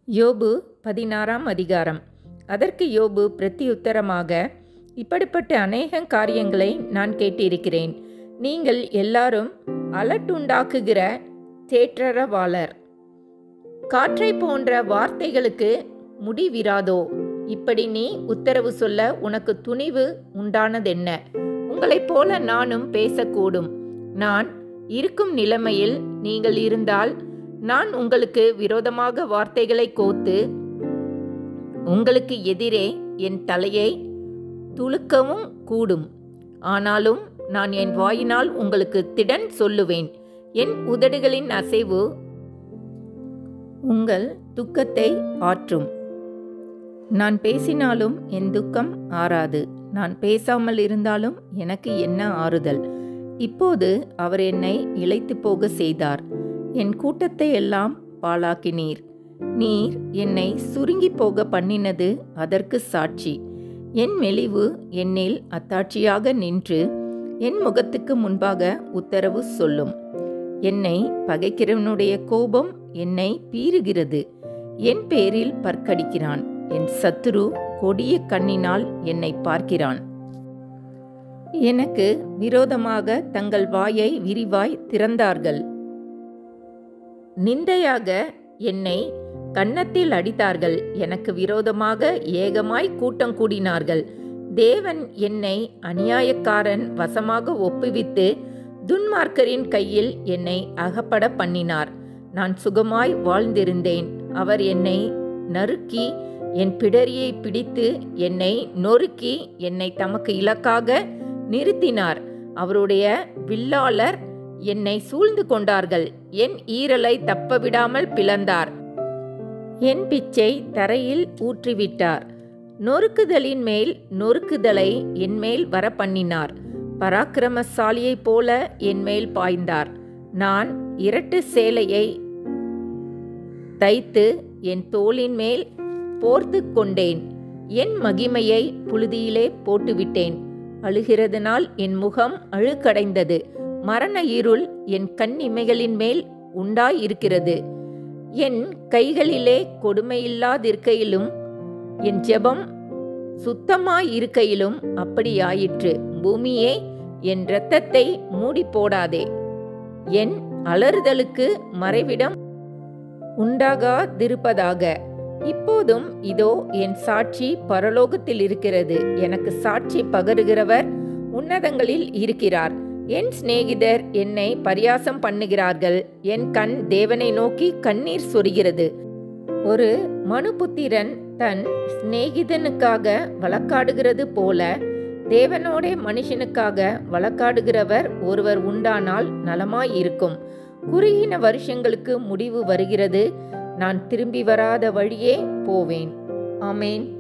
யோபு பதினாறாம் அதிகாரம் அதற்கு யோபு பிரத்தியுத்தரமாக இப்படிப்பட்ட அநேக காரியங்களை நான் கேட்டிருக்கிறேன் நீங்கள் எல்லாரும் அலட்டுண்டாக்குகிற தேற்றரவாளர் காற்றை போன்ற வார்த்தைகளுக்கு முடிவிராதோ இப்படி நீ உத்தரவு சொல்ல உனக்கு துணிவு உண்டானதென்ன உங்களைப் போல நானும் பேசக்கூடும் நான் இருக்கும் நிலைமையில் நீங்கள் இருந்தால் நான் உங்களுக்கு விரோதமாக வார்த்தைகளை கோத்து உங்களுக்கு எதிரே என் தலையை துளுக்கவும் கூடும் ஆனாலும் நான் என் வாயினால் உங்களுக்கு திடன் சொல்லுவேன் என் உதடுகளின் அசைவு உங்கள் துக்கத்தை ஆற்றும் நான் பேசினாலும் என் துக்கம் ஆறாது நான் பேசாமல் இருந்தாலும் எனக்கு என்ன ஆறுதல் இப்போது அவர் என்னை இழைத்து போக செய்தார் என் கூட்டத்தை எல்லாம் பாழாக்கினீர் நீர் என்னை சுருங்கி போக பண்ணினது அதற்கு சாட்சி என் மெலிவு என்னில் அத்தாட்சியாக நின்று என் முகத்துக்கு முன்பாக உத்தரவு சொல்லும் என்னை பகைக்கிறவனுடைய கோபம் என்னை பீறுகிறது என் பேரில் பற்கடிக்கிறான் என் சத்துரு கொடிய கண்ணினால் என்னை பார்க்கிறான் எனக்கு விரோதமாக தங்கள் வாயை விரிவாய் திறந்தார்கள் நிந்தையாக என்னை கன்னத்தில் அடித்தார்கள் எனக்கு விரோதமாக ஏகமாய் கூட்டம் கூடினார்கள் தேவன் என்னை அநியாயக்காரன் வசமாக ஒப்புவித்து துன்மார்க்கரின் கையில் என்னை அகப்பட பண்ணினார் நான் சுகமாய் வாழ்ந்திருந்தேன் அவர் என்னை நறுக்கி என் பிடரியை பிடித்து என்னை நொறுக்கி என்னை தமக்கு இலக்காக நிறுத்தினார் அவருடைய வில்லாளர் என்னை சூழ்ந்து கொண்டார்கள் என் ஈரலை தப்பவிடாமல் பிளந்தார் என் பிச்சை தரையில் ஊற்றிவிட்டார் நொறுக்குதலின் மேல் நொறுக்குதலை என்மேல் வர பண்ணினார் பராக்கிரமசாலியைப் போல என்மேல் பாய்ந்தார் நான் இரட்டு சேலையை தைத்து என் தோளின் மேல் போர்த்து கொண்டேன் என் மகிமையை புழுதியிலே போட்டுவிட்டேன் அழுகிறதுனால் என் முகம் அழுக்கடைந்தது மரண இருள் என் கண் இமைகளின் மேல் உண்டாயிருக்கிறது என் கைகளிலே கொடுமையில்லாதிருக்கையிலும் என் ஜெபம் சுத்தமாயிருக்கையிலும் அப்படியாயிற்று பூமியே என் இரத்தத்தை மூடி போடாதே என் அலறுதலுக்கு மறைவிடம் உண்டாகாதிருப்பதாக இப்போதும் இதோ என் சாட்சி பரலோகத்தில் இருக்கிறது எனக்கு சாட்சி பகருகிறவர் உன்னதங்களில் இருக்கிறார் என் சிநேகிதர் என்னை பரியாசம் பண்ணுகிறார்கள் என் கண் தேவனை நோக்கி கண்ணீர் சொரிகிறது ஒரு மனுபுத்திரன் தன் சிநேகிதனுக்காக வழக்காடுகிறது போல தேவனோடே மனுஷனுக்காக வழக்காடுகிறவர் ஒருவர் உண்டானால் நலமாயிருக்கும் குறுகின வருஷங்களுக்கு முடிவு வருகிறது நான் திரும்பி வராத வழியே போவேன் ஆமேன்